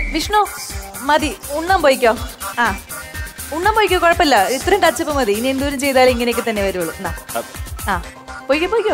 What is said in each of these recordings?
വിഷ്ണു മതി ഉണ്ണാൻ പോയിക്കോ ആ ഉണ്ണാൻ പോയിക്കോ കുഴപ്പമില്ല ഇത്രയും ടച്ചപ്പ് മതി ഇനി എന്തോരം ചെയ്താലും ഇങ്ങനെയൊക്കെ തന്നെ വരുള്ളൂ എന്നാ ആ പോയിക്കോ പോയിക്കോ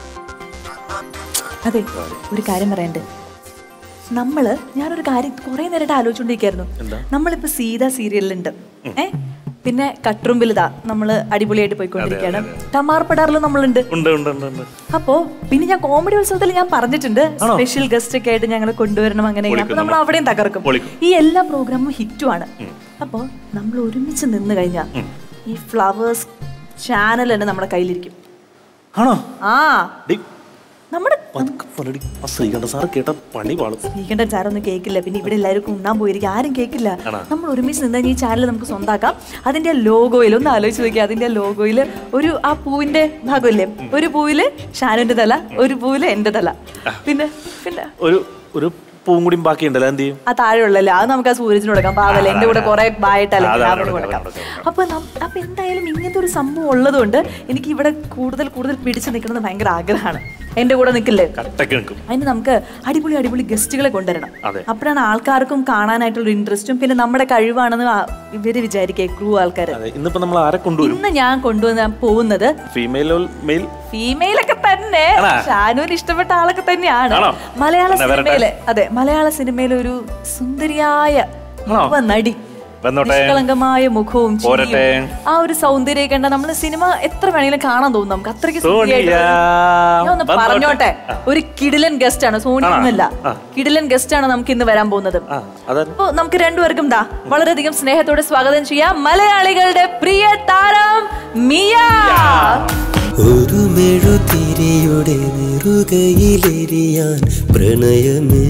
അതെ ഒരു കാര്യം പറയണ്ട് നമ്മള് ഞാനൊരു കാര്യം കുറെ നേരമായിട്ട് ആലോചിച്ചോണ്ടിരിക്കായിരുന്നു നമ്മളിപ്പോ സീത സീരിയലിലുണ്ട് ഏ പിന്നെ കട്ടുറുമ്പിലിതാ നമ്മള് അടിപൊളിയായിട്ട് പോയിക്കൊണ്ടിരിക്കുകയാണ് ടമാർപ്പടാറിലും നമ്മളുണ്ട് ഉണ്ട് ഉണ്ട് ഉണ്ട് ഉണ്ട് അപ്പോ പിന്നെ ഞാൻ കോമഡി ഉത്സവത്തിൽ ഞാൻ പറഞ്ഞിട്ടുണ്ട് സ്പെഷ്യൽ ഗസ്റ്റ് ഒക്കെ ആയിട്ട് ഞങ്ങൾ കൊണ്ടുവരണം അങ്ങനെ ഇങ്ങനെ. അപ്പൊ നമ്മൾ അവിടെയും തകർക്കും പൊളിക്കും. ഈ എല്ലാ പ്രോഗ്രാമും ഹിറ്റുമാണ് അപ്പോ നമ്മൾ ഒരുമിച്ച് നിന്ന് കഴിഞ്ഞാൽ ഈ ഫ്ലവേഴ്സ് ചാനൽ തന്നെ നമ്മുടെ കയ്യിലിരിക്കും ആണോ ആ ഡി, നമ്മുടെ പതുക്കെ പറയടി. ആ ശ്രീകണ്ഠ സാറ് കേട്ട പണി പാളും ശ്രീകണ്ഠൻ സാറൊന്നും കേൾക്കില്ല പിന്നെ ഇവിടെ എല്ലാവർക്കും ഉണ്ണാൻ പോയിരിക്കും ആരും കേൾക്കില്ല നമ്മൾ ഒരുമിച്ച് നിന്ന് കഴിഞ്ഞാൽ ഈ ചാനൽ നമുക്ക് സ്വന്താക്കാം അതിന്റെ ലോഗോയിൽ ഒന്ന് ആലോചിച്ച് നോക്കിയാൽ അതിന്റെ ലോഗോയിൽ ഒരു ആ പൂവിന്റെ ഭാഗമില്ലേ ഒരു പൂവില് ഷാനുവിന്റെ തല ഒരു പൂവില് എന്റെ തല പിന്നെ പിന്നെ ഒരു ഒരു പൂവും കൂടി ബാക്കിയുണ്ടല്ലോ എന്ത് ചെയ്യും ആ താഴെയുള്ളല്ലേ അത് നമുക്ക് ആ സൂര്യത്തിന് കൊടുക്കാം പാവല്ലേ എന്റെ കൂടെ കുറെ ബായിട്ടല്ലേ അതാണ് അവന് കൊടുക്കാം, കൊടുക്കാം കൊടുക്കാം. അപ്പൊ നം- അപ്പൊ എന്തായാലും ഇങ്ങനത്തെ ഒരു സംഭവം ഉള്ളതുകൊണ്ട് എനിക്ക് ഇവിടെ കൂടുതൽ കൂടുതൽ പിടിച്ചു നിൽക്കുന്നത് ഭയങ്കര ആഗ്രഹമാണ് എന്റെ കൂടെ നിൽക്കില്ലേ കട്ടക്ക് നിൽക്കും അതിന് നമുക്ക് അടിപൊളി അടിപൊളി ഗസ്റ്റുകളെ കൊണ്ടുവരണം അതെ. അപ്പോഴാണ് ആൾക്കാർക്കും കാണാനായിട്ടുള്ള ഇൻട്രസ്റ്റും പിന്നെ നമ്മുടെ കഴിവാണെന്ന് ആ- ഇവര് വിചാരിക്കേ ക്രൂ ആൾക്കാർ അതെ ഇന്നിപ്പോ നമ്മൾ ആരെ കൊണ്ടുവരും ഇന്ന് ഞാൻ കൊണ്ടുവന്ന് പോകുന്നത് ഫീമെയിൽ മെയിൽ ഫീമെയിൽ ഒക്കെ തന്നെ ആണോ? ഷാനുവിന് ഇഷ്ടപ്പെട്ട ആളൊക്കെ തന്നെയാണ് ആണോ? മലയാള എന്നാ വരട്ടെ. സിനിമയിലെ അതെ മലയാള സിനിമയിലെ ഒരു സുന്ദരിയായ ആണോ? യുവ നടി വന്നോട്ടെ. നിഷ്കളങ്കമായ മുഖവും ചിരിയും, പോരട്ടെ. ആ ഒരു സൗന്ദര്യം കണ്ട നമ്മൾ സിനിമ എത്ര വേണമെങ്കിലും കാണാൻ തോന്നും നമുക്ക് അത്രയ്ക്ക് സുന്ദരിയായിട്ട് സോണിയ ഞാൻ ഒന്ന് വന്നോട്ടെ. പറഞ്ഞോട്ടെ ഒരു കിടിലൻ ഗസ്റ്റ് ആണ് സോണി ആണോ? ഒന്നുമല്ല ആ. കിടിലൻ ഗസ്റ്റ് ആണ് നമുക്ക് ഇന്ന് വരാൻ പോകുന്നത് ആ അതാണ് അപ്പൊ നമുക്ക് രണ്ടുപേർക്കും ദാ വളരെയധികം സ്നേഹത്തോടെ സ്വാഗതം ചെയ്യാം മലയാളികളുടെ പ്രിയ താരം മിയ ഒരു മെഴുതിരിയുടെ നെറുകയിലെരിയാൻ പ്രണയമേ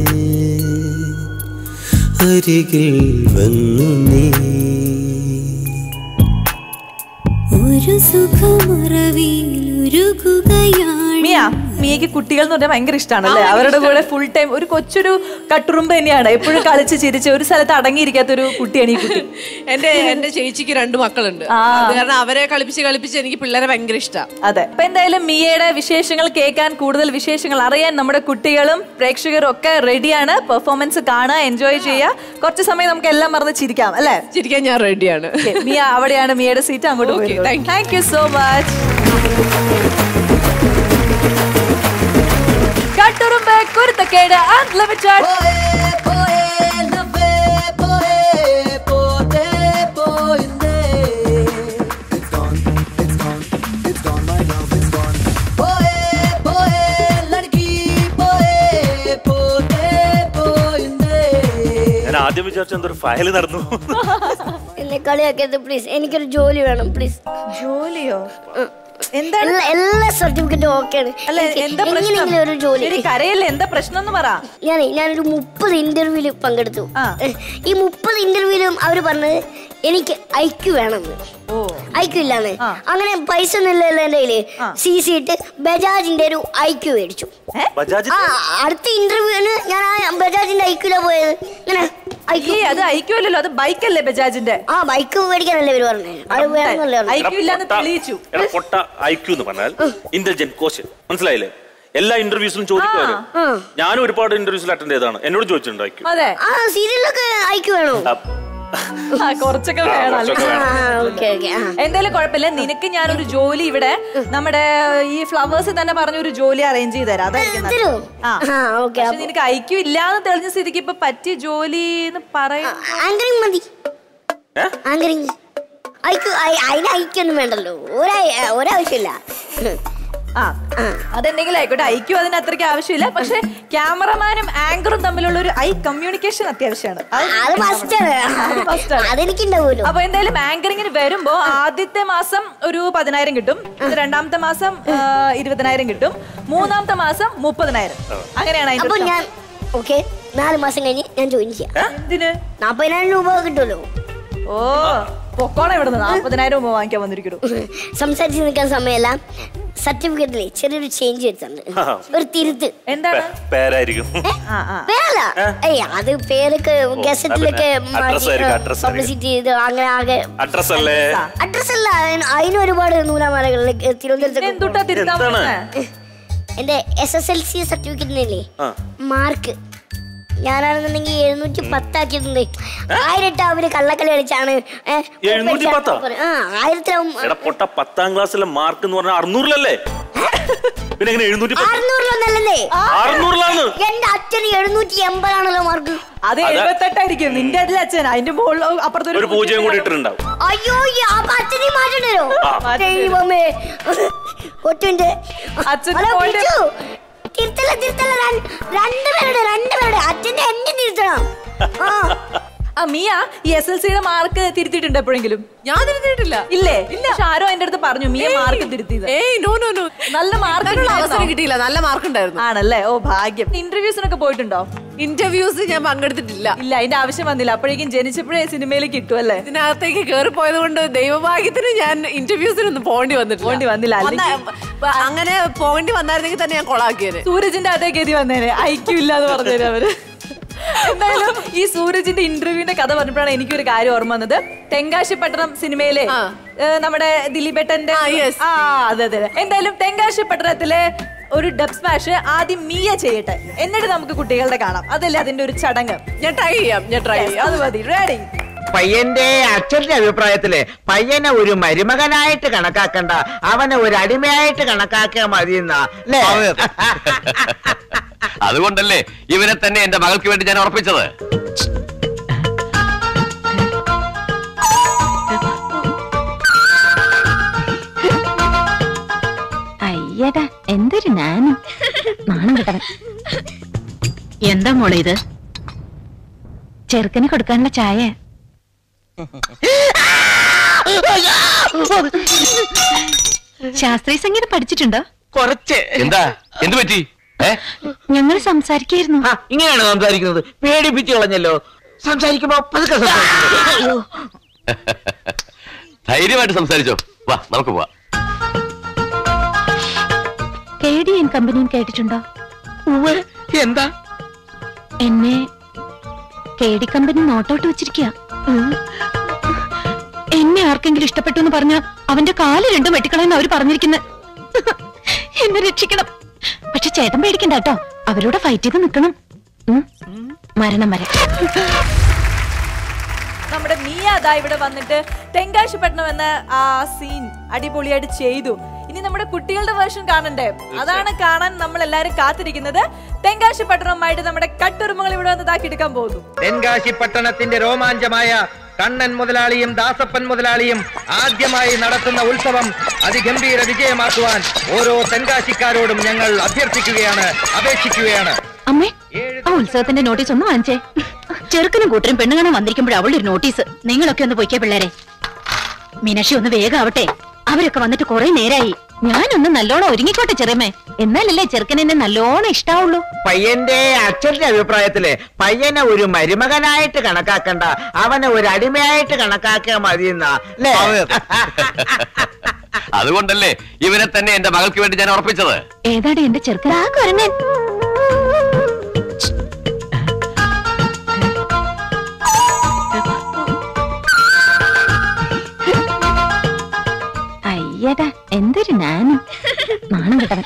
അരികിൽ വന്നു നീ ഒരു സുഖമറവിൽ ഉരുകുകയാണ് മിയ മിയക്ക് കുട്ടികൾ എന്ന് പറഞ്ഞാൽ ഭയങ്കര ഇഷ്ടമാണ് അല്ലേ അവരുടെ കൂടെ ഫുൾ ടൈം ഒരു കൊച്ചൊരു കട്ടുറുമ്പ് തന്നെയാണ് എപ്പോഴും കളിച്ച് ചിരിച്ച് ഒരു സ്ഥലത്ത് അടങ്ങിയിരിക്കാത്ത ഒരു കുട്ടിയാണ് ഈ കുട്ടി എന്റെ എന്റെ ചേച്ചിക്ക് രണ്ട് മക്കളുണ്ട് അത് കാരണം അവരെ കളിപ്പിച്ച് കളിപ്പിച്ച് എനിക്ക് പിള്ളേരെ ഭയങ്കര ഇഷ്ടമാണ് അതെ അപ്പൊ എന്തായാലും മിയയുടെ വിശേഷങ്ങൾ കേൾക്കാൻ കൂടുതൽ വിശേഷങ്ങൾ അറിയാൻ നമ്മുടെ കുട്ടികളും പ്രേക്ഷകരും ഒക്കെ റെഡിയാണ് പെർഫോമൻസ് കാണുക എൻജോയ് ചെയ്യുക കുറച്ച് സമയം നമുക്ക് എല്ലാം മറന്ന് ചിരിക്കാം അല്ലേ ചിരിക്കാൻ ഞാൻ റെഡിയാണ് Okay, മിയ അവിടെയാണ് മിയയുടെ സീറ്റ് അങ്ങോട്ട് Okay, thank you. Thank you so much Katturumbu കുരുത്തക്കേട് അൺലിമിറ്റഡ് ഞാൻ ആദ്യം വിചാരിച്ച എന്തൊരു ഫയൽ നടന്നു എന്നെ കളിയാക്കരുത് പ്ലീസ് എനിക്കൊരു ജോലി വേണം പ്ലീസ് ജോലിയോ എന്താണ് എല്ലാ എല്ലാ സർട്ടിഫിക്കറ്റും ഓക്കെയാണ് അല്ല എന്താ പ്രശ്നം എങ്ങനെയെങ്കിലും ഒരു ജോലി ശരി കരയല്ലേ എന്താ പ്രശ്നം എന്ന് പറ ഞാൻ ഞാനൊരു മുപ്പത് ഇന്റർവ്യൂല് പങ്കെടുത്തു ആ. ഈ മുപ്പത് ഇന്റർവ്യൂലും അവര് പറഞ്ഞത് എനിക്ക് ഐക്യു വേണമെന്ന് ഓ ഐക്യു ഇല്ലാന്ന് അങ്ങനെ പൈസ ഒന്നുമില്ലല്ലോ എന്റെ കയ്യില് സി സി ഇട്ട് ബജാജിന്റെ ഒരു ഐക്യു മേടിച്ചു ബജാജ് ആ അടുത്ത ഇന്റർവ്യൂവിന് ഞാൻ ആ ബജാജിന്റെ ഐക്യൂലാ പോയത് ഇങ്ങനെ ഐക്യു ഈ അത് ഐക്യല്ലോ അത് ബൈക്കല്ലേ ബജാജിന്റെ ആ ബൈക്ക് മേടിക്കാനല്ലേ ഇവര് പറഞ്ഞത് അത് വേണമെന്നല്ലേ പറഞ്ഞത് ഐക്യു ഇല്ലാന്ന് തെളിയിച്ചു എടാ പൊട്ട ഐക്യു എന്ന് പറഞ്ഞാൽ ഇന്റലിജന്റ് ക്വസ്റ്റ്യൻ മനസ്സിലായില്ലേ എല്ലാ ഇന്റർവ്യൂസിലും ചോദിക്കുവാര് ഞാനും ഒരുപാട് ഇന്റർവ്യൂസിൽ അറ്റൻഡ് ചെയ്തതാണ് എന്നോട് ചോദിച്ചിട്ടുണ്ട് ഐക്യു അതെ ആ സീരിയലൊക്കെ ഐക്യു വേണോ ആ, കുറച്ചൊക്കെ വേണം അല്ലേ? ആ ഓക്കെ ഓക്കെ ആ എന്തായാലും കുഴപ്പമില്ല നിനക്ക് ഞാനൊരു ജോലി ഇവിടെ നമ്മുടെ ഈ ഫ്ലവേഴ്സ് തന്നെ പറഞ്ഞ ഒരു ജോലി അറേഞ്ച് ചെയ്ത് തരാം അതായിരിക്കും നല്ലത്. തരുമോ? ആ ആ, okay, പക്ഷെ നിനക്ക് ഐക്യം ഇല്ലാന്ന് തെളിഞ്ഞ സ്ഥിതിക്ക് ഇപ്പൊ പറ്റിയ ജോലി എന്ന് പറയും ആങ്കറിങ് മതി ആങ്കറിങ് ഐക്യു അതിന് ഐക്യൊന്നും വേണ്ടല്ലോ ഒരാ ഒരാവശ്യമില്ല ആ അതെന്തെങ്കിലും ആയിക്കോട്ടെ ഐക്യം അതിന് അത്രയ്ക്ക് ആവശ്യമില്ല പക്ഷെ ക്യാമറമാനും ആങ്കറും തമ്മിലുള്ള ഒരു ഐ കമ്മ്യൂണിക്കേഷൻ അത്യാവശ്യമാണ് അത് അത് ഫസ്റ്റാണ് അത് first ആണ്. അതെനിക്കുണ്ടാവുമല്ലോ അപ്പൊ എന്തായാലും ആങ്കറിങ്ങിന് വരുമ്പോ ആദ്യത്തെ മാസം ഒരു പതിനായിരം കിട്ടും രണ്ടാമത്തെ മാസം ആ, ഇരുപതിനായിരം കിട്ടും മൂന്നാമത്തെ മാസം മുപ്പതിനായിരം അങ്ങനെയാണ് അതിന്റെ അപ്പൊ ഒരു ഞാൻ ഓക്കെ നാല് മാസം കഴിഞ്ഞ് ഞാൻ ജോയിൻ ചെയ്യാം ശമ്പളം. എന്തിന് നാപ്പതിനായിരം രൂപ കിട്ടുമല്ലോ ഓ പൊക്കോണം ഇവിടെ നിന്ന് നാപ്പതിനായിരം രൂപ വാങ്ങിക്കാൻ വന്നിരിക്കുന്നു സംസാരിച്ച് നിൽക്കാൻ സമയമല്ല സർട്ടിഫിക്കറ്റില് ചെറിയൊരു ചേഞ്ച് വരുത്തുണ്ട് ഒരു തിരുത്ത് എന്താണ് പേരായിരിക്കും ആ ആ പേരല്ല ഏയ് അത് പേരൊക്കെ ഗസറ്റിലൊക്കെ അതന്നെ. Address ആയിരിക്കും, address ആയിരിക്കും. പബ്ലിസിറ്റി ചെയ്ത് അങ്ങനെ ആകെ അഡ്രസ് അല്ലേ അഡ്രസ് അല്ല അതിന് അതിന് ഒരുപാട് നൂലാമാലകളിൽ തിരുവനന്തപുരത്ത് എന്തുട്ടാ തിരുത്താൻ എന്താണ്? പറ്റുന്നെ? എന്റെ എസ് എസ് എൽ സി സർട്ടിഫിക്കറ്റിനില്ലേ ആ. മാർക്ക് ഞാനാണെന്നുണ്ടെങ്കിൽ എഴുന്നൂറ്റി പത്ത് കട്ടാക്കിയിട്ടുണ്ട് ആയിരട്ട് അവര് കള്ളക്കളി കളിച്ചാണ് ഏ, എഴുന്നൂറ്റി പത്തോ? ആ ആയിരത്തിലാവും എടാ പൊട്ട പത്താം ക്ലാസ്സിലെ മാർക്ക് എന്ന് പറഞ്ഞാൽ അറുന്നൂറിലല്ലേ പിന്നെ എങ്ങനെ എഴുന്നൂറ്റി പത്ത്? അറുന്നൂറിലൊന്നല്ലേ അറുന്നൂറിലാണ് എന്റെ അച്ഛന് എഴുന്നൂറ്റി എൺപതാണല്ലോ മാർക്ക് അത് എഴുപത്തെട്ടായിരിക്കും നിന്റെ അതിൽ അച്ഛൻ അതിന്റെ മുകളിൽ അപ്പുറത്തൊരു ഒരു പൂജ്യം കൂടി ഇട്ടിട്ടുണ്ടാവും അയ്യോ ഈ അപ്പൊ അച്ഛനെ മാറ്റണ്ടോ മാറ്റേണ്ടി വരും. ദൈവമേ ഒറ്റുണ്ട് അച്ഛന് ഹലോ പോയിട്ട് ബിജു തിരുത്തല തിരുത്തല രൺ- രണ്ടുപേരുടെ രണ്ടുപേരുടെ അച്ഛന്റെ എന്നെ തിരുത്തണം ആ ആ മിയ ഈ എസ് എൽ സിയുടെ മാർക്ക് തിരുത്തിയിട്ടുണ്ട് എപ്പോഴെങ്കിലും ഞാൻ തിരുത്തിയിട്ടില്ല ഇല്ലേ ഇല്ല പക്ഷെ ആരോ എന്റെ അടുത്ത് പറഞ്ഞു മിയ മാർക്ക് തിരുത്തിയത് ഏയ് നോ നോ നോ നല്ല മാർക്ക് അതിനുള്ള അവസരം കിട്ടിയില്ല നല്ല മാർക്ക് ഉണ്ടായിരുന്നു ആണല്ലേ ഓ ഭാഗ്യം ഇന്റർവ്യൂസിനൊക്കെ പോയിട്ടുണ്ടോ ഇന്റർവ്യൂസ് ഞാൻ പങ്കെടുത്തിട്ടില്ല ഇല്ല അതിന്റെ ആവശ്യം വന്നില്ല അപ്പോഴേക്കും ജനിച്ചപ്പോഴേ സിനിമയിൽ കിട്ടുമല്ലേ ഇതിനകത്തേക്ക് കയറി പോയത് കൊണ്ട് ദൈവഭാഗ്യത്തിന് ഞാൻ ഇന്റർവ്യൂസിനൊന്നും പോകേണ്ടി വന്നിട്ടില്ല പോകേണ്ടി വന്നില്ല, വന്ന- പ- അങ്ങനെ പോകേണ്ടി വന്നായിരുന്നെങ്കിൽ തന്നെ ഞാൻ കൊളാക്കിയത് സൂരജിന്റെ അതേ ഗതി വന്നേനെ ഐക്യം ഇല്ലാന്ന് പറഞ്ഞേനെ അവര് എന്തായാലും ഈ സൂരജിന്റെ ഇന്റർവ്യൂവിന്റെ കഥ പറഞ്ഞപ്പോഴാണ് എനിക്കൊരു കാര്യം ഓർമ്മ വന്നത് തെങ്കാശിപ്പട്ടണം സിനിമയിലെ ആ. ഏ, നമ്മുടെ ദിലീപേട്ടന്റെ ആ, yes. ആ അതെ അതെ എന്തായാലും തെങ്കാശിപ്പട്ടണത്തിലെ ഒരു ഡബ് സ്മാഷ് ആദ്യം മിയ ചെയ്യട്ടെ എന്നിട്ട് നമുക്ക് കുട്ടികളുടെ കാണാം അതല്ലേ അതിന്റെ ഒരു ചടങ്ങ് ഞാൻ ട്രൈ ചെയ്യാം ഞാൻ ട്രൈ Yes, ചെയ്യാം അത് മതി റെഡി പയ്യന്റെ അച്ഛന്റെ അഭിപ്രായത്തില് പയ്യനെ ഒരു മരുമകനായിട്ട് കണക്കാക്കണ്ട അവനെ ഒരു അടിമയായിട്ട് കണക്കാക്കിയാൽ മതി എന്നാ അല്ലേ അതുകൊണ്ടല്ലേ ഇവനെ തന്നെ എന്റെ മകൾക്ക് വേണ്ടി ഞാൻ ഉറപ്പിച്ചത് അയ്യടാ എന്തൊരു നാനും നാണം കിട്ടവൻ എന്താ മോളെ ഇത് ചെറുക്കന് കൊടുക്കാനുള്ള ചായ ശാസ്ത്രീയ സംഗീതം പഠിച്ചിട്ടുണ്ടോ കുറച്ച് എന്താ എന്ത് പറ്റി ഏ ഞങ്ങൾ സംസാരിക്കായിരുന്നു ആ, ഇങ്ങനെയാണ് സംസാരിക്കുന്നത് പേടിപ്പിച്ചു കളഞ്ഞല്ലോ സംസാരിക്കുമ്പോ പതുക്കെ സംസാരിക്കുന്നു ധൈര്യമായിട്ട് സംസാരിച്ചോ വാ നമുക്ക് പോവാം കെ ഡി എൻ കമ്പനിയും കേട്ടിട്ടുണ്ടോ ഉവ്വ്, എന്താ എന്നെ കെ ഡി കമ്പനി നോട്ടൗട്ട് വെച്ചിരിക്കുക എന്നെ ആർക്കെങ്കിലും ഇഷ്ടപ്പെട്ടു എന്ന് പറഞ്ഞ അവന്റെ കാല് രണ്ടും വെട്ടിക്കളയെന്ന് അവര് പറഞ്ഞിരിക്കുന്നത് എന്നെ രക്ഷിക്കണം പക്ഷെ ചേട്ടൻ പേടിക്കണ്ട കേട്ടോ അവരോട് ഫൈറ്റ് ചെയ്ത് നിൽക്കണം ഉം. മരണം വരെ നമ്മുടെ മിയ അതാ ഇവിടെ വന്നിട്ട് തെങ്കാശിപ്പട്ടണം എന്ന ആ സീൻ അടിപൊളിയായിട്ട് ചെയ്തു ഇനി നമ്മുടെ കുട്ടികളുടെ വേർഷൻ കാണണ്ടേ അതാണ് കാണാൻ നമ്മൾ എല്ലാരും കാത്തിരിക്കുന്നത് തെങ്കാശിപ്പട്ടണമായിട്ട് നമ്മുടെ കട്ടുറുമകൾ ഇവിടെ വന്ന് ഇതാക്കി എടുക്കാൻ പോകുന്നു തെൻകാശി പട്ടണത്തിന്റെ രോമാഞ്ചമായ കണ്ണൻ മുതലാളിയും ദാസപ്പൻ മുതലാളിയും ആദ്യമായി നടത്തുന്ന ഉത്സവം അതിഗംഭീര വിജയമാക്കുവാൻ ഓരോ തെൻകാശിക്കാരോടും ഞങ്ങൾ അഭ്യർത്ഥിക്കുകയാണ് അപേക്ഷിക്കുകയാണ് അമ്മേ ആ ഉത്സവത്തിന്റെ നോട്ടീസ് ഒന്ന് വാങ്ങിച്ചേ ചെറുക്കനും കൂട്ടരും പെണ്ണു കാണാൻ വന്നിരിക്കുമ്പോൾ അവളുടെ ഒരു നോട്ടീസ് നിങ്ങളൊക്കെ ഒന്ന് പൊയ്ക്കേ പിള്ളേരെ മീനാക്ഷി ഒന്ന് വേഗം ആവട്ടെ അവരൊക്കെ വന്നിട്ട് കുറെ നേരായി ഞാനൊന്ന് നല്ലോണം ഒരുങ്ങിക്കോട്ടെ ചെറിയമ്മേ എന്നാലല്ലേ ചെറുക്കൻ എന്നെ നല്ലോണം ഇഷ്ടാവുള്ളൂ പയ്യന്റെ അച്ഛന്റെ അഭിപ്രായത്തില് പയ്യനെ ഒരു മരുമകനായിട്ട് കണക്കാക്കണ്ട അവനെ ഒരു അടിമയായിട്ട് കണക്കാക്കിയാൽ മതി എന്നാ അല്ലേ അതുകൊണ്ടല്ലേ ഇവനെ തന്നെ എന്റെ മകൾക്ക് വേണ്ടി ഞാൻ ഉറപ്പിച്ചത് ഏതാടി എന്റെ ചെറുക്കൻ ആ കുരങ്ങൻ അയ്യടാ എന്തൊരു നാനും നാണം കിട്ടവൻ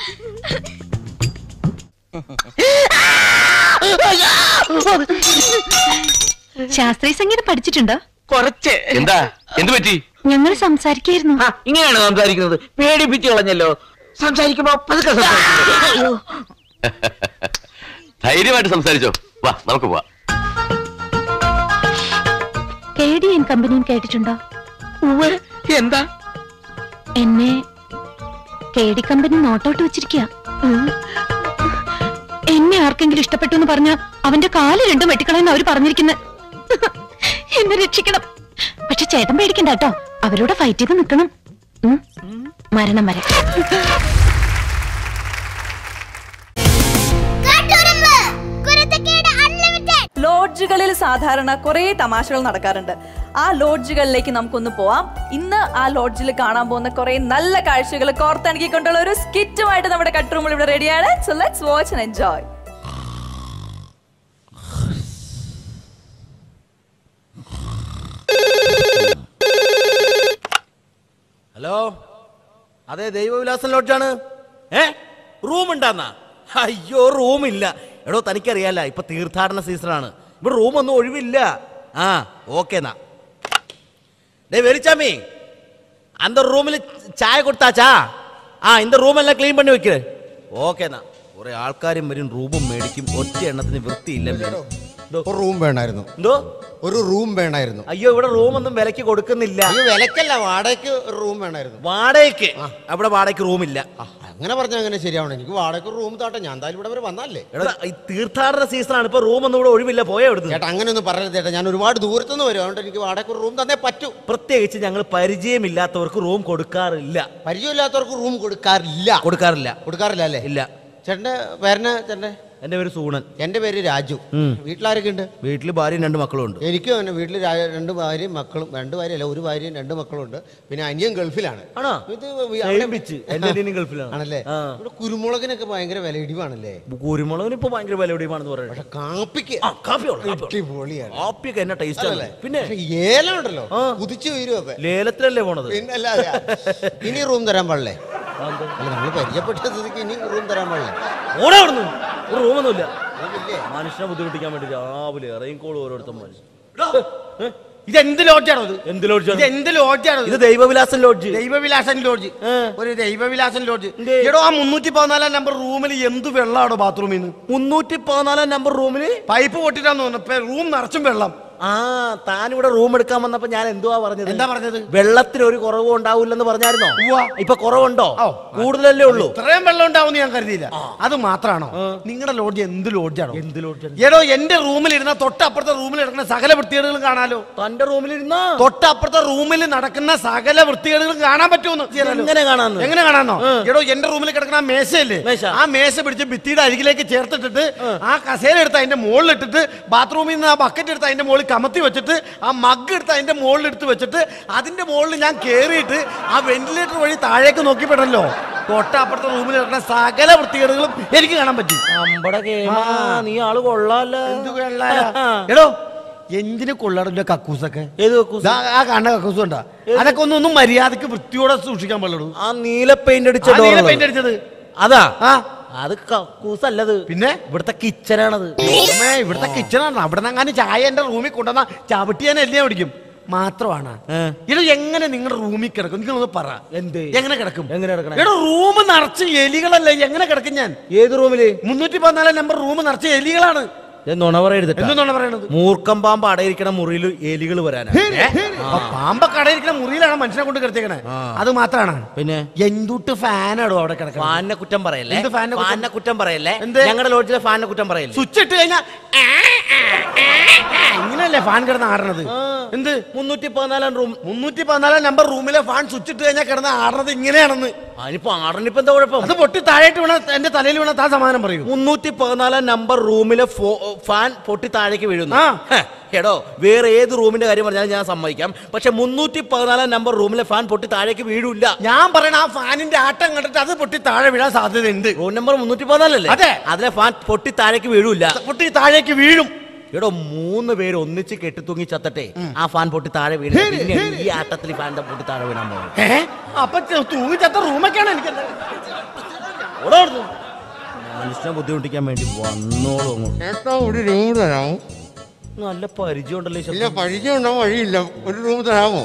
ശാസ്ത്രീയ സംഗീതം പഠിച്ചിട്ടുണ്ടോ കുറച്ച് എന്താ എന്ത് പറ്റി ഞങ്ങൾ സംസാരിക്കായിരുന്നു ആ, ഇങ്ങനെയാണ് സംസാരിക്കുന്നത് പേടിപ്പിച്ചു കളഞ്ഞല്ലോ സംസാരിക്കുമ്പോ പതുക്കെ സംസാരിക്കുന്നു ധൈര്യമായിട്ട് സംസാരിച്ചോ വാ നമുക്ക് പോവാം കെ ഡി എൻ കമ്പനിയും കേട്ടിട്ടുണ്ടോ ഉവ്വ്, എന്താ എന്നെ കെ ഡി കമ്പനി നോട്ടൗട്ട് വെച്ചിരിക്കുക എന്നെ ആർക്കെങ്കിലും ഇഷ്ടപ്പെട്ടു എന്ന് പറഞ്ഞ അവന്റെ കാല് രണ്ടും വെട്ടിക്കളയെന്ന് അവര് പറഞ്ഞിരിക്കുന്നത് എന്നെ രക്ഷിക്കണം പക്ഷെ ചേട്ടൻ പേടിക്കണ്ട കേട്ടോ അവരോട് ഫൈറ്റ് ചെയ്ത് നിൽക്കണം ഉം. മരണം വരെ കാട്ടുറുമ്പ് കുരുത്തക്കേട് അൺലിമിറ്റഡ് ലോഡ്ജുകളിൽ സാധാരണ കുറേ തമാശകൾ നടക്കാറുണ്ട് ആ ലോഡ്ജുകളിലേക്ക് നമുക്കൊന്ന് പോവാം ഇന്ന് ആ ലോഡ്ജിൽ കാണാൻ പോകുന്ന കുറേ നല്ല കാഴ്ചകൾ കോർത്തിണക്കിക്കൊണ്ടുള്ള ഒരു സ്കിറ്റുമായിട്ട് നമ്മുടെ കട്ടുറുമ്പോൾ ഇവിടെ റെഡിയാണ് so let's watch and enjoy hello അതെ ദൈവവിലാസം ലോഡ്ജാണ് ഏ റൂം ഉണ്ടാന്നാ അയ്യോ റൂമില്ല എടോ തനിക്കറിയാല ഇപ്പൊ തീർത്ഥാടന സീസണാണ് ഇവിടെ റൂമൊന്നും ഒഴിവില്ല ആ ഓക്കെ എന്നാ ഡേ വെളിച്ചാമി அந்த റൂമിൽ ചായ കൊടുത്താച്ചാ ആ இந்த റൂമെല്ലാം ക്ലീൻ പണി വെക്കേ ഓക്കെ എന്നാ കുറെ ആൾക്കാരും വരും റൂമും മേടിക്കും ഒറ്റ എണ്ണത്തിന് വൃത്തിയില്ല ഒരു റൂം വേണമായിരുന്നു എന്തോ ഒരു റൂം വേണമായിരുന്നു അയ്യോ ഇവിടെ റൂമൊന്നും വിലക്ക് കൊടുക്കുന്നില്ല അയ്യോ വിലക്കല്ല വാടകയ്ക്ക് ഒരു റൂം വേണമായിരുന്നു വാടകയ്ക്ക് അവിടെ വാടകയ്ക്ക് റൂമില്ല അങ്ങനെ പറഞ്ഞാൽ അങ്ങനെ ശരിയാവണം എനിക്ക് വാടകയ്ക്ക് ഒരു റൂം താട്ടെ ഞാൻ എന്തായാലും ഇവിടെ വരെ വന്നല്ലേ എടാ ഈ തീർത്ഥാടന സീസണാണ് ഇപ്പൊ റൂമൊന്നും ഇവിടെ ഒഴിവില്ല പോയാ ഇവിടുന്ന് ചേട്ടാ അങ്ങനെയൊന്നും പറയരുത് ചേട്ടാ ഞാൻ ഒരുപാട് ദൂരത്തുനിന്ന് വരും അതുകൊണ്ട് എനിക്ക് വാടകയ്ക്ക് ഒരു റൂം തന്നേ പറ്റൂ പ്രത്യേകിച്ച് ഞങ്ങൾ പരിചയമില്ലാത്തവർക്ക് റൂം കൊടുക്കാറില്ല പരിചയമില്ലാത്തവർക്ക് റൂം കൊടുക്കാറില്ല കൊടുക്കാറില്ല കൊടുക്കാറില്ല അല്ലേ ഇല്ല ചേട്ടന്റെ പേരന ചേട്ടന്റെ എന്റെ പേര് സൂണൻ എന്റെ പേര് രാജു ഉം. വീട്ടിലാരൊക്കെ ഉണ്ട് വീട്ടിൽ ഭാര്യയും രണ്ട് മക്കളും ഉണ്ട് എനിക്കും തന്നെ വീട്ടിൽ രണ്ട് ഭാര്യയും മക്കളും രണ്ട് ഭാര്യയല്ല ഒരു ഭാര്യയും രണ്ട് മക്കളും ഉണ്ട് പിന്നെ അനിയൻ ഗൾഫിലാണ് ആണോ ഇത് ഏൽപ്പിച്ച്. എന്റെ അനിയനും ഗൾഫിലാണ്. ആണല്ലേ ആ. ഇവിടെ കുരുമുളകിനൊക്കെ ഭയങ്കര വില ഇടിവാണല്ലേ കുരുമുളകിന് ഇപ്പൊ ഭയങ്കര വില എവിടെയാണെന്ന് പറയുന്നത് പക്ഷെ കാപ്പിക്ക് കാപ്പിയോളൂ അടിപൊളിയാണ് കാപ്പിയൊക്കെ എന്നാ ടേസ്റ്റ് അതല്ലേ? ആണ് പിന്നെ പക്ഷെ ഏലം ഉണ്ടല്ലോ കുതിച്ചു വീരും അപ്പൊ ലേലത്തിലല്ലേ പോണത് പിന്നെ അല്ലാതെ ഇനി റൂം തരാൻ പാടില്ലേ അല്ല നമ്മൾ പരിചയപ്പെട്ട സ്ഥിതിക്ക് ഇനി റൂം തരാൻ പാടില്ലേ ഓടെ അവിടുന്ന് ഒരു റൂമൊന്നുമില്ല മനുഷ്യനെ ബുദ്ധിമുട്ടിക്കാൻ വേണ്ടി രാവിലെ ഇറങ്ങിക്കോളും ഓരോരുത്തന്മാര് ഇത് എന്ത് ലോഡ്ജാണോ ഇത് എന്ത് ലോഡ്ജാണ്? ഇത് എന്ത് ലോഡ്ജാണോ ഇത് ദൈവവിലാസൻ ലോഡ്ജ് ദൈവവിലാസൻ ലോഡ്ജ് ഒരു ദൈവവിലാസൻ ലോഡ്ജ് എടോ ആ മുന്നൂറ്റി പതിനാലാം നമ്പർ റൂമിൽ എന്ത് വെള്ളമാണോ ബാത്റൂമിൽ നിന്ന് മുന്നൂറ്റി പതിനാലാം നമ്പർ റൂമിൽ പൈപ്പ് പൊട്ടിട്ടാന്ന് തോന്നുന്നു റൂം നിറച്ചും വെള്ളം ആ താൻ ഇവിടെ റൂം എടുക്കാൻ വന്നപ്പോ ഞാൻ എന്തുവാ പറഞ്ഞത് എന്താ പറഞ്ഞത്? വെള്ളത്തിന് ഒരു കുറവും ഉണ്ടാവില്ലെന്ന് പറഞ്ഞായിരുന്നോ ഇപ്പൊ കുറവുണ്ടോ കൂടുതലല്ലേ ഉള്ളൂ ഇത്രയും വെള്ളം ഉണ്ടാവും ഞാൻ കരുതിയില്ല അത് മാത്രാണോ നിങ്ങളുടെ ലോഡ്ജ് എന്ത് ലോഡ്ജാണോ എന്ത് ലോഡ്ജ് എടോ എന്റെ റൂമിൽ ഇരുന്ന തൊട്ടപ്പുറത്തെ റൂമിൽ നടക്കുന്ന സകല വൃത്തികേടുകളും കാണാലോ തന്റെ റൂമിൽ ഇരുന്നാ തൊട്ടപ്പുറത്തെ റൂമിൽ നടക്കുന്ന സകല വൃത്തികേടുകളും കാണാൻ പറ്റുമെന്ന് എങ്ങനെ കാണാന്ന്? എങ്ങനെ കാണാന്നോ എടോ എന്റെ റൂമിൽ കിടക്കുന്ന ആ മേശയല്ലേ മേശ. ആ മേശ പിടിച്ച് ഭിത്തിയുടെ അരികിലേക്ക് ചേർത്തിട്ടിട്ട് ആ കസേര എടുത്ത് അതിന്റെ മുകളിൽ ഇട്ടിട്ട് ബാത്റൂമിൽ നിന്ന് ആ ബക്കറ്റ് എടുത്ത് അതിന്റെ മുകളിൽ കമത്തി വെച്ചിട്ട് ആ മഗ് എടുത്ത് അതിന്റെ മുകളിൽ എടുത്ത് വെച്ചിട്ട് അതിന്റെ മുകളിൽ ഞാൻ കേറിയിട്ട് ആ വെന്റിലേറ്റർ വഴി താഴേക്ക് നോക്കിപ്പെട്ടല്ലോ തൊട്ടപ്പുറത്തെ റൂമിൽ കിടക്കുന്ന സകല വൃത്തികേടുകളും എനിക്ക് കാണാൻ പറ്റി അമ്പട കേമാ, നീ ആള് കൊള്ളാലോ എടോ എന്തിനു കൊള്ളാടില്ല കക്കൂസൊക്കെ ഏത് കക്കൂസ്? ദാ ആ കാണുന്ന കക്കൂസ് ഉണ്ടാ അതൊക്കെ ഒന്നും ഒന്നും മര്യാദക്ക് വൃത്തിയോടെ സൂക്ഷിക്കാൻ പാടുള്ളൂ ആ നീല പെയിന്റ് അടിച്ച ആ നീല door പെയിന്റ് ഉള്ളത്. അടിച്ചത് അതാ ആ അത് കക്കൂസല്ലത് പിന്നെ ഇവിടുത്തെ കിച്ചനാണത് അമ്മേ, ഇവിടുത്തെ കിച്ചണാണ് അവിടെ നിന്ന് ചായ എന്റെ റൂമിൽ കൊണ്ടുവന്ന ചവിട്ടി ഞാൻ എല്ലാം പിടിക്കും മാത്രമാണ് ഇത് എങ്ങനെ നിങ്ങളുടെ റൂമിൽ കിടക്കും നിങ്ങളൊന്ന് പറ എന്ത് എങ്ങനെ കിടക്കും എങ്ങനെ കിടക്കണേ? എടാ റൂം നിറച്ച് എലികളല്ലേ എങ്ങനെ കിടക്കും ഞാൻ ഏത് റൂമില് മുന്നൂറ്റി പതിനാലാം നമ്പർ റൂം നിറച്ച് എലികളാണ് നുണ പറയരുത് എന്തെന്നാണ് പറയണത് മൂർക്കം പാമ്പ് അടയിരിക്കണ മുറിയിൽ എലികൾ വരാനാണ് അപ്പൊ പാമ്പൊക്കെ അടയിരിക്കുന്ന മുറിയിലാണ് മനുഷ്യനെ കൊണ്ട് കിടത്തേക്കണേ അത് മാത്രമാണ് പിന്നെ എന്തുട്ട് ഫാനാടോ അവിടെ കിടക്കുന്നത് ഫാനിനെ കുറ്റം പറയല്ലേ എന്ത് ഫാനിനെ കുറ്റം? ഫാനിനെ കുറ്റം പറയല്ലേ എന്ത്? ഞങ്ങളുടെ ലോഡ്ജിലെ ഫാനിനെ കുറ്റം പറയല്ലേ സ്വിച്ച് ഇട്ട് കഴിഞ്ഞാൽ ഇങ്ങനെയല്ലേ ഫാൻ കിടന്ന് ആടണത് എന്ത് മുന്നൂറ്റി പതിനാലാം റൂം മുന്നൂറ്റി പതിനാലാം നമ്പർ റൂമിലെ ഫാൻ സ്വിച്ച് ഇട്ട് കഴിഞ്ഞാൽ കിടന്ന് ആടണത് ഇങ്ങനെയാണെന്ന് അതിനിപ്പോ ആറിനിപ്പോ എന്താ കുഴപ്പം അത് പൊട്ടി താഴേട്ട് വീണ എന്റെ തലയിൽ വീണ താ സമാധാനം പറയൂ മുന്നൂറ്റി പതിനാലാം നമ്പർ റൂമിലെ ഫോ- ഫാൻ പൊട്ടി താഴേക്ക് വീഴുന്നു ആ. ഹെ, എടോ വേറെ ഏത് റൂമിന്റെ കാര്യം പറഞ്ഞാലും ഞാൻ സമ്മതിക്കാം പക്ഷെ മുന്നൂറ്റി പതിനാലാം നമ്പർ റൂമിലെ ഫാൻ പൊട്ടി താഴേക്ക് വീഴൂല ഞാൻ പറയണ ആ ഫാനിന്റെ ആട്ടം കണ്ടിട്ട് അത് പൊട്ടി താഴെ വീഴാൻ സാധ്യതയുണ്ട് റൂം നമ്പർ മുന്നൂറ്റി പതിനാലല്ലേ അതെ. അതിലെ ഫാൻ പൊട്ടി താഴേക്ക് വീഴൂല പൊട്ടി താഴേക്ക് വീഴും എടോ മൂന്ന് പേര് ഒന്നിച്ച് കെട്ടിത്തൂങ്ങി ചത്തട്ടെ ആ ഫാൻ പൊട്ടി താഴെ വീണ പിന്നെ ഈ ആട്ടത്തിൽ ഈ ഫാനിന്റെ പൊട്ടി താഴെ വീണാൻ പോകും ഏ അപ്പൊ ചെ- തൂങ്ങിച്ചത്ത റൂമൊക്കെയാണ് എനിക്ക് മനുഷ്യനെ ബുദ്ധിമുട്ടിക്കാൻ വേണ്ടി വന്നോളൂ അങ്ങോട്ട് ചേട്ടാ ഒരു റൂം തരാമോ നല്ല പരിചയം ഉണ്ടല്ലോ ഈ ഇല്ല ശബ്ദം. പരിചയം ഉണ്ടാവും വഴിയില്ല ഒരു റൂം തരാമോ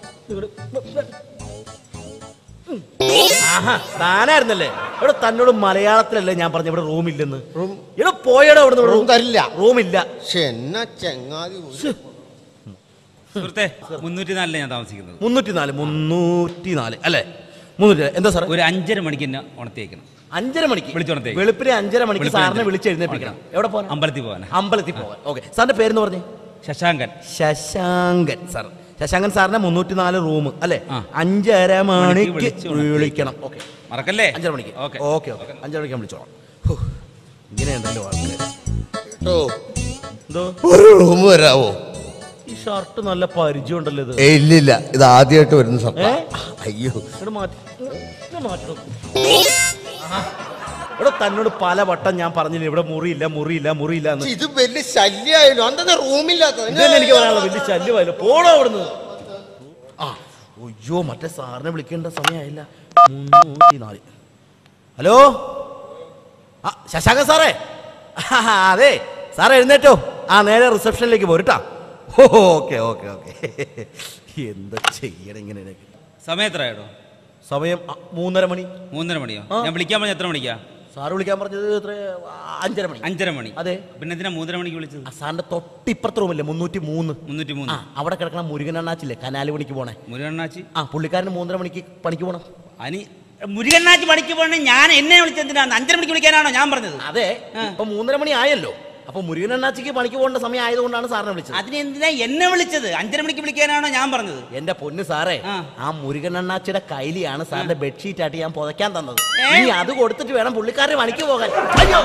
ആഹാ, താനായിരുന്നല്ലേ ഇവിടെ തന്നോട് മലയാളത്തിലല്ലേ ഞാൻ പറഞ്ഞു ഇവിടെ റൂം ഇല്ലെന്ന് ഇവിടെ പോയടോ ഇവിടെ റൂം തരില്ല റൂമില്ല പക്ഷെ എന്നാ ചങ്ങാതി ഒരു- സുഹൃത്തെ മുന്നൂറ്റി നാലിലെ ഞാൻ താമസിക്കുന്നത് മുന്നൂറ്റി നാല് മുന്നൂറ്റി നാല് അല്ലേ മുന്നൂറ്റി നാല്. എന്താ സാർ ഒരു അഞ്ചര മണിക്ക് എന്നെ ഉണർത്തിയേക്കണം അഞ്ചര മണിക്ക് വിളിച്ചുണർത്തേ വെളുപ്പിനെ അഞ്ചര മണിക്ക് വെളുപ്പിനെ സാറിനെ അഞ്ചര. വിളിച്ച് എഴുന്നേൽപ്പിക്കണം എവിടെ പോകാൻ അമ്പലത്തിൽ പോകാൻ അമ്പലത്തിൽ പോകാൻ ഓക്കെ സാറിന്റെ പേരെന്ന് പറഞ്ഞേ ശശാങ്കൻ ശശാങ്കൻ സാർ ശശാങ്കൻ സാറിന്റെ മുന്നൂറ്റി നാല് റൂം അല്ലേ ആ. അഞ്ചര മണിക്ക് വിളിച്ച് ഉണർത്തി. വിളിക്കണം ഓക്കെ മറക്കല്ലേ അഞ്ചര മണിക്ക് ഓക്കെ ഓക്കെ ഓക്കെ അഞ്ചര മണിക്ക് ഞാൻ വിളിച്ചോളാം ഹോ, ഇങ്ങനെയുണ്ടല്ലോ ആൾക്കാർ കേട്ടോ എന്തോ ഒരു റൂം തരാമോ ഈ ഷർട്ട് നല്ല പരിചയം ഉണ്ടല്ലോ ഇത് ഏ ഇല്ലില്ല ഇത് ആദ്യമായിട്ട് വരുന്ന ഏ? സത്യം അയ്യോ ഇവിടെ മാറ്റി ഇവിടെ മാറ്റി നോക്ക്. ആഹാ. ഇവിടെ തന്നോട് പല വട്ടം ഞാൻ പറഞ്ഞില്ല ഇവിടെ മുറിയില്ല മുറിയില്ല മുറിയില്ല എന്ന് ഇത് വലിയ ശല്യമായാലും എന്താ റൂമില്ലാത്തത് ഇതന്നെ എനിക്ക് പറയാനുള്ള വലിയ ശല്യമായല്ലോ പോടോ അവിടുന്ന് ആ അയ്യോ മറ്റേ സാറിനെ വിളിക്കേണ്ട സമയമായില്ല മുന്നൂറ്റി നാല് ഹലോ ആ ശശാങ്കൻ സാറേ ആ, അതെ സാറേ എഴുന്നേറ്റോ ആ നേരെ റിസപ്ഷനിലേക്ക് പോരുട്ടാ ഓക്കെ ഓക്കെ ഓക്കെ എന്താ ചെയ്യണം ഇങ്ങനെ സമയം എത്രയാടോ സമയം ആ, മൂന്നര മണി മൂന്നര മണിയോ ഞാൻ വിളിക്കാൻ പറഞ്ഞ എത്ര മണിക്കാ സാറ് വിളിക്കാൻ പറഞ്ഞത് എത്ര ആ, അഞ്ചര മണി അഞ്ചര മണി അതെ പിന്നെ എന്തിനാ മൂന്നര മണിക്ക് വിളിച്ചത് സാറിന്റെ തൊട്ടിപ്പുറത്ത് റൂമില്ലേ മുന്നൂറ്റി മൂന്ന് മുന്നൂറ്റി ആ മൂന്ന് അവിടെ കിടക്കണ മുരുകൻ അണ്ണാച്ചില്ലേ കനാല് പണിക്ക് പോണേ മുരുകണ്ണാച്ചി ആ പുള്ളിക്കാരന് മൂന്നര മണിക്ക് പണിക്ക് പോണം അനി മുരുകണ്ണാച്ചി പണിക്ക് പോകണേ ഞാൻ എന്നെ വിളിച്ചെന്തിനാ അഞ്ചര മണിക്ക് വിളിക്കാനാണോ ഞാൻ പറഞ്ഞത് അതെ ഇപ്പൊ മൂന്നര മണി ആയല്ലോ അപ്പൊ മുരുകൻ അണ്ണാച്ചിക്ക് പണിക്ക് പോകേണ്ട സമയം ആയതുകൊണ്ടാണ് സാറിനെ വിളിച്ചത് അതിന് എന്തിനാ എന്നെ വിളിച്ചത് അഞ്ചര മണിക്ക് വിളിക്കാനാണോ ഞാൻ പറഞ്ഞത് എന്റെ പൊന്ന് സാറേ ആ. ആ മുരുകൻ അണ്ണാച്ചിയുടെ കയ്യിലാണ് സാറിന്റെ ബെഡ്ഷീറ്റ് ആയിട്ട് ഞാൻ പുതയ്ക്കാൻ തന്നത് ഇനി അത് കൊടുത്തിട്ട് വേണം പുള്ളിക്കാരന് പണിക്ക് പോകാൻ അയ്യോ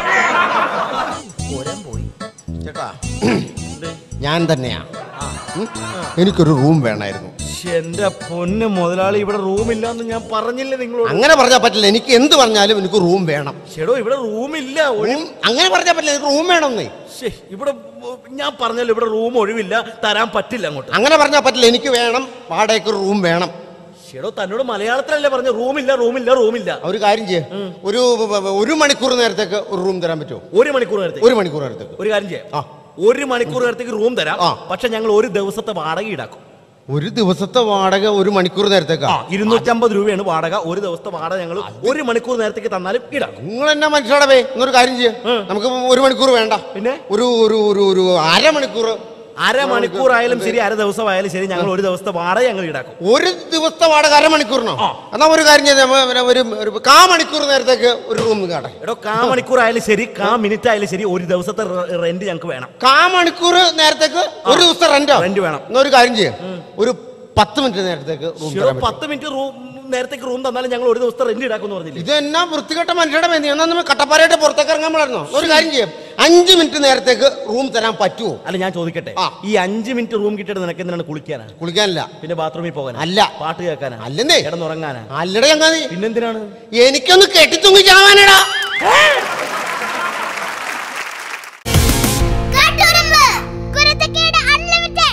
ഒരം പോയി ചേട്ടാ ഞാൻ തന്നെയാ ഉം? എനിക്കൊരു റൂം വേണമായിരുന്നു ശ്ശെ, എന്റെ പൊന്ന് മുതലാളി ഇവിടെ റൂമില്ലാന്ന് ഞാൻ പറഞ്ഞില്ലേ നിങ്ങളോട് അങ്ങനെ പറഞ്ഞാൽ പറ്റില്ല എനിക്ക് എന്ത് പറഞ്ഞാലും എനിക്ക് റൂം വേണം ചേടോ ഇവിടെ റൂമില്ല റൂം അങ്ങനെ പറഞ്ഞാൽ പറ്റില്ല എനിക്ക് റൂം വേണമെന്നേ ശ്ശെ, ഇവിടെ ഞാൻ പറഞ്ഞല്ലോ ഇവിടെ റൂം ഒഴിവില്ല തരാൻ പറ്റില്ല അങ്ങോട്ട് അങ്ങനെ പറഞ്ഞാൽ പറ്റില്ല എനിക്ക് വേണം വാടകയ്ക്ക് റൂം വേണം ചേടോ തന്നോട് മലയാളത്തിലല്ലേ പറഞ്ഞു റൂമില്ല റൂമില്ല റൂമില്ല ഒരു കാര്യം ചെയ്യേ ഒരു ഒരു മണിക്കൂർ നേരത്തേക്ക് ഒരു റൂം തരാൻ പറ്റുമോ ഒരു മണിക്കൂർ നേരത്തെ ഒരു മണിക്കൂർ നേരത്തേക്ക് ഒരു കാര്യം ചെയ്യാം ആ. ഒരു മണിക്കൂർ നേരത്തേക്ക് റൂം തരാം ആ. പക്ഷെ ഞങ്ങൾ ഒരു ദിവസത്തെ വാടക ഈടാക്കും ഒരു ദിവസത്തെ വാടക ഒരു മണിക്കൂർ നേരത്തേക്കാ ആ ഇരുന്നൂറ്റമ്പത് രൂപയാണ് വാടക ഒരു ദിവസത്തെ വാടക ഞങ്ങൾ ഒരു മണിക്കൂർ നേരത്തേക്ക് തന്നാലും ഈടാക്കും നിങ്ങൾ എന്നാ മനസ്സിലാടവേ എന്നൊരു കാര്യം ചെയ്യേ നമുക്ക് ഒരു മണിക്കൂർ വേണ്ട പിന്നെ? ഒരു ഒരു ഒരു ഒരു അരമണിക്കൂർ അരമണിക്കൂർ ആയാലും ശരി അര ദിവസം ആയാലും ശരി ഞങ്ങൾ ഒരു ദിവസത്തെ വാടക ഞങ്ങൾ ഈടാക്കും ഒരു ദിവസത്തെ വാടക അരമണിക്കൂറിനോ എന്നാ ഒരു കാര്യം ചെയ്തേ നമ്മ ഒരു ഒരു കാ മണിക്കൂർ നേരത്തേക്ക് ഒരു റൂം കാട്ടെ എടോ കാ മണിക്കൂർ ആയാലും ശരി കാ മിനിറ്റ് ആയാലും ശരി ഒരു ദിവസത്തെ റെന്റ് ഞങ്ങൾക്ക് വേണം കാ മണിക്കൂർ നേരത്തേക്ക് ഒരു ദിവസത്തെ റെന്റോ റെന്റ് വേണം എന്നാ ഒരു കാര്യം ചെയ്യേ ഒരു പത്ത് മിനിറ്റ് നേരത്തേക്ക് റൂം എടോ, തരാൻ പറ്റും പത്ത് മിനിറ്റ് റൂം നേരത്തേക്ക് റൂം തന്നാലും ഞങ്ങൾ ഒരു ദിവസത്തെ റെന്റ് ഈടാക്കും എന്ന് പറഞ്ഞില്ലേ ഇത് എന്നാ വൃത്തികെട്ട മനുഷ്യരുടെ വേണ്ടി എന്നാ നമ്മൾ കട്ടപ്പാറയായിട്ട് പുറത്തേക്ക് ഇറങ്ങാൻ വളർന്നോ ഒരു കാര്യം ചെയ്യാം അഞ്ച് മിനിറ്റ് നേരത്തേക്ക് റൂം തരാൻ പറ്റുമോ അല്ല ഞാൻ ചോദിക്കട്ടെ ആ. ഈ അഞ്ച് മിനിറ്റ് റൂം കിട്ടിയിട്ട് നിനക്ക് എന്തിനാണ് കുളിക്കാനാ കുളിക്കാനില്ല പിന്നെ ബാത്റൂമിൽ പോകാനാ അല്ല. പാട്ട് കേൾക്കാനാ അല്ലെന്നേ. കിടന്നുറങ്ങാനാ അല്ലടേ ചങ്ങാതി പിന്നെന്തിനാണ് എനിക്കൊന്ന് കെട്ടിത്തുങ്ങി ചാവാനടാ കാട്ടുറുമ്പ് കുരുത്തക്കേട് അൺലിമിറ്റഡ്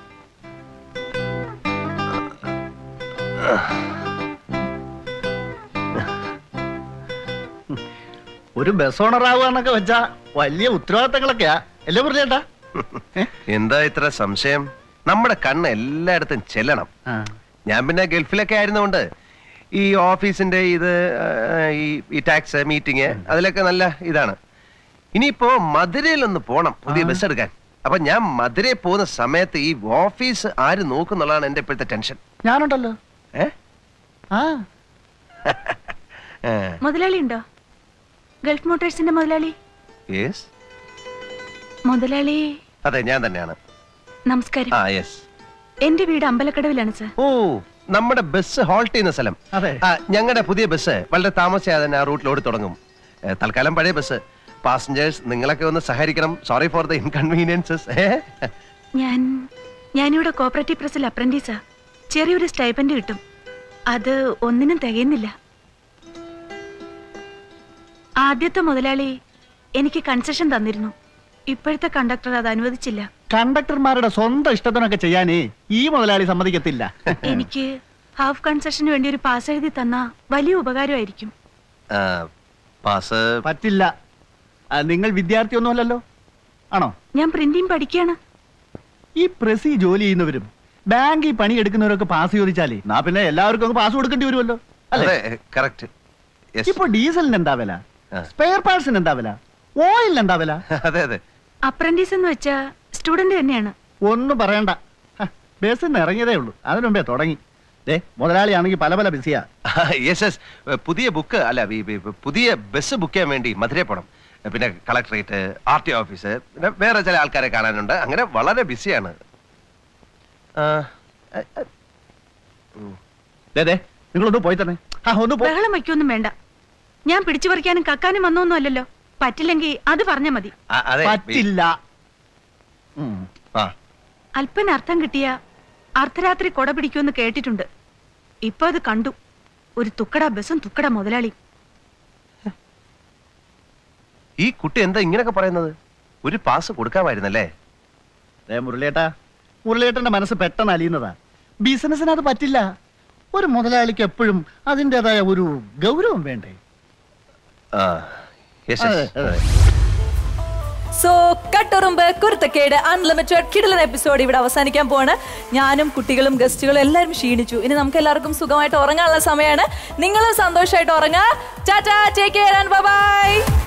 ഒരു ബസ് ഓണർ ആവുകയെന്നൊക്കെ വെച്ചാ വലിയ ഉത്തരവാദിത്തങ്ങളൊക്കെയാ അല്ലേ മുരളിയേട്ടാ എന്താ ഇത്ര സംശയം നമ്മുടെ കണ്ണ് എല്ലായിടത്തും ചെല്ലണം ഞാൻ പിന്നെ ഗൾഫിലൊക്കെ ആയിരുന്നുകൊണ്ട് ഈ ഓഫീസിന്റെ ഇത് ആ, ഈ ഈ ടാക്സ് മീറ്റിംഗ് അതിലൊക്കെ നല്ല ഇതാണ് ഇനിയിപ്പോ മധുരയിലൊന്ന് പോണം പുതിയ ബസ് എടുക്കാൻ അപ്പൊ ഞാൻ മധുരയിൽ പോകുന്ന സമയത്ത് ഈ ഓഫീസ് ആര് നോക്കുന്നുള്ളതാണ് എന്റെ ഇപ്പോഴത്തെ ടെൻഷൻ ഞാനുണ്ടല്ലോ ഏ ആ മുതലാളി ഉണ്ടോ ഗൾഫ് മോട്ടോഴ്സിന്റെ മുതലാളി യെസ് മുതലാളി അതെ ഞാൻ തന്നെയാണ് നമസ്കാരം ആ യെസ് എന്റെ വീട് അമ്പലക്കടവിലാണ് സർ ഓ നമ്മുടെ ബസ് ഹോൾട്ട് ചെയ്യുന്ന സ്ഥലം അതെ. ആ, ഞങ്ങളുടെ പുതിയ ബസ് വളരെ താമസിയാതെ തന്നെ ആ റൂട്ടിൽ ഓടി തുടങ്ങും ഏ, തൽക്കാലം പഴയ ബസ് പാസഞ്ചേഴ്സ് നിങ്ങളൊക്കെ ഒന്ന് സഹകരിക്കണം സോറി ഫോർ ദ ഇൻകൺവീനിയൻസസ് ഞാൻ ഞാനിവിടെ കോപ്പറേറ്റീവ് പ്രസിൽ അപ്രന്റീസാ ചെറിയൊരു സ്റ്റൈപ്പൻഡ് കിട്ടും അത് ഒന്നിനും തികയുന്നില്ല ആദ്യത്തെ മുതലാളി എനിക്ക് കൺസെഷൻ തന്നിരുന്നു ഇപ്പോഴത്തെ കണ്ടക്ടർ അത് അനുവദിച്ചില്ല കണ്ടക്ടർമാരുടെ സ്വന്തം ഇഷ്ടത്തിനൊക്കെ ചെയ്യാനേ ഈ മുതലാളി സമ്മതിക്കത്തില്ല എനിക്ക് ഹാഫ് കൺസെഷന് വേണ്ടി ഒരു പാസ് എഴുതി തന്ന വലിയ ഉപകാരമായിരിക്കും പാസ് പറ്റില്ല ആ, നിങ്ങൾ വിദ്യാർത്ഥിയൊന്നുമല്ലല്ലോ ആണോ ഞാൻ പ്രിന്റിംഗ് പഠിക്കാണ് ഈ പ്രസി ജോലി ചെയ്യുന്നവരും ബാങ്കിൽ പണിയെടുക്കുന്നവരൊക്കെ പാസ് ചോദിച്ചാലേ നാ പിന്നെ എല്ലാവർക്കും അങ്ങ് പാസ് കൊടുക്കേണ്ടി വരുമല്ലോ അതെ അല്ലേ കറക്റ്റ് ഇപ്പൊ ഡീസലിന് എന്താ വില ആ. സ്പെയർ പാർട്സിന് എന്താ വില ഓയിലിന് എന്താ വില അതെ അതെ അപ്രന്റീസ് എന്ന് വെച്ചാ സ്റ്റുഡന്റ് തന്നെയാണ് ഒന്നും പറയണ്ട ഹ, ബസ്സിന്ന് ഇറങ്ങിയതേ ഉള്ളൂ അതിനു മുമ്പേ തുടങ്ങി ദേ മുതലാളിയാണെങ്കിൽ പല പല ബിസിയാ യെസ് യെസ് പുതിയ ബുക്ക് അല്ല വി- വി- പുതിയ ബസ് ബുക്ക് ചെയ്യാൻ വേണ്ടി മധുരയിൽ പോകണം പിന്നെ കളക്ടറേറ്റ് ആർ ടി ഓഫീസ് പിന്നെ വേറെ ചില ആൾക്കാരെ കാണാനുണ്ട് അങ്ങനെ വളരെ ബിസിയാണ് ദേ നിങ്ങളൊന്ന് പോയി തന്നെ ആ ഒന്ന് പോ ബഹളം വയ്ക്കൊന്നും വേണ്ട ഞാൻ പിടിച്ചു പറിക്കാനും കക്കാനും വന്നൊന്നും അല്ലല്ലോ പറ്റില്ലെങ്കിൽ അത് പറഞ്ഞാ മതി അതെ പറ്റില്ല ഉം. ആ അല്പന അർത്ഥം കിട്ടിയ അർദ്ധരാത്രി കൊട പിടിക്കുമെന്ന് കേട്ടിട്ടുണ്ട് ഇപ്പൊ അത് കണ്ടു ഒരു തുക്കട ബസ്സും തുക്കട മുതലാളി ഈ കുട്ടി എന്താ ഇങ്ങനെയൊക്കെ പറയുന്നത് ഒരു പാസ് കൊടുക്കാമായിരുന്നല്ലേ ദേ മുരളിയേട്ടാ മുരളിയേട്ടന്റെ മനസ്സ് പെട്ടെന്ന് അലിയുന്നതാ ബിസിനസ്സിന് അത് പറ്റില്ല ഒരു മുതലാളിക്ക് എപ്പോഴും അതിൻ്റെതായ ഒരു ഗൗരവം വേണ്ടേ ആ യെസ് അതെ, അതെ. സോ കട്ടുറുമ്പ് കുരുത്തക്കേട് അൺലിമിറ്റഡ് കിടലൻ എപ്പിസോഡ് ഇവിടെ അവസാനിക്കാൻ പോവാണ് ഞാനും കുട്ടികളും ഗസ്റ്റുകളും എല്ലാവരും ക്ഷീണിച്ചു ഇനി നമുക്ക് എല്ലാവർക്കും സുഖമായിട്ട് ഉറങ്ങാനുള്ള സമയമാണ് നിങ്ങളും സന്തോഷമായിട്ട് ഉറങ്ങാ tata take care and by